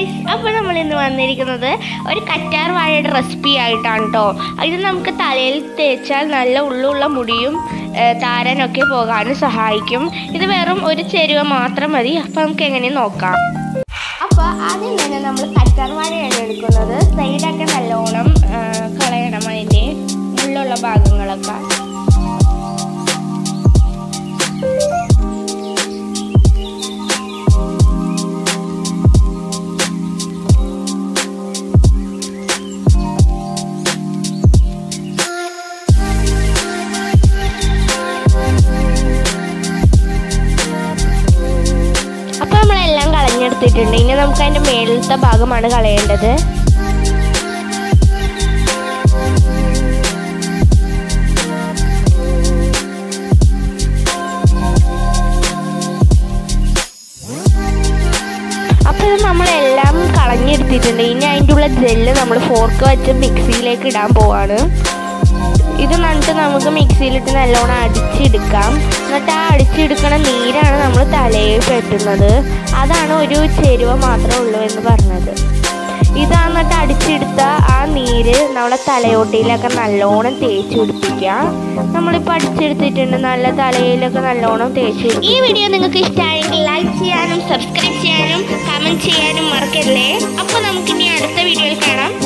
guys അപ്പോൾ നമ്മൾ ഇന്ന് വന്നിരിക്കുന്നത് ഒരു കറ്റാർ വാഴയുടെ റെസിപ്പി ആയിട്ടാണ് കേട്ടോ ഇത് നമുക്ക് തലയിൽ തേച്ചാൽ നല്ല ഉള്ളുള്ള മുടിയും ഏ, താരനൊക്കെ പോകാനും സഹായിക്കും ഇത് വെറും ഒരു ചേരുവ മാത്രം മതി അപ്പോൾ നമുക്ക് എങ്ങനെ നോക്കാം അപ്പോൾ ആദ്യം തന്നെ നമ്മൾ കറ്റാർ വാഴയാണ് എടുക്കുന്നത് സൈഡൊക്കെ നല്ലോണം ഏ, കളയണം അതിൻ്റെ മുള്ളുള്ള ഭാഗങ്ങളൊക്കെ അപ്പോൾ നമ്മളെല്ലാം കളഞ്ഞെടുത്തിട്ടുണ്ട് ഇനി നമുക്ക് അതിൻ്റെ മേളിലത്തെ ഭാഗമാണ് കളയേണ്ടത് അപ്പോൾ ഇത് നമ്മളെല്ലാം കളഞ്ഞെടുത്തിട്ടുണ്ട് ഇനി അതിൻ്റെ ഉള്ള ജെല്ല് നമ്മൾ ഫോർക്ക് വെച്ച് മിക്സിയിലേക്ക് ഇടാൻ പോവാണ് ഇത് നന്നിട്ട് നമുക്ക് മിക്സിയിലിട്ട് നല്ലോണം അടിച്ചെടുക്കാം എന്നിട്ട് ആ അടിച്ചെടുക്കണ നീരാണ് നമ്മൾ തലയിൽ പറ്റുന്നത് അതാണ് ഒരു ചേരുവ മാത്രമേ ഉള്ളൂ എന്ന് പറഞ്ഞത് ഇതാ എന്നിട്ട് അടിച്ചെടുത്ത ആ നീര് നമ്മളെ തലയോട്ടിയിലൊക്കെ നല്ലോണം തേച്ച് പിടിപ്പിക്കുക നമ്മളിപ്പോൾ അടിച്ചെടുത്തിട്ടുണ്ട് നല്ല തലയിലൊക്കെ നല്ലോണം തേച്ച് ഈ വീഡിയോ നിങ്ങൾക്ക് ഇഷ്ടമായെങ്കിൽ ലൈക്ക് ചെയ്യാനും സബ്സ്ക്രൈബ് ചെയ്യാനും കമൻറ്റ് ചെയ്യാനും മറക്കരുതേ അപ്പോൾ നമുക്കിനി അടുത്ത വീഡിയോയിൽ കാണാം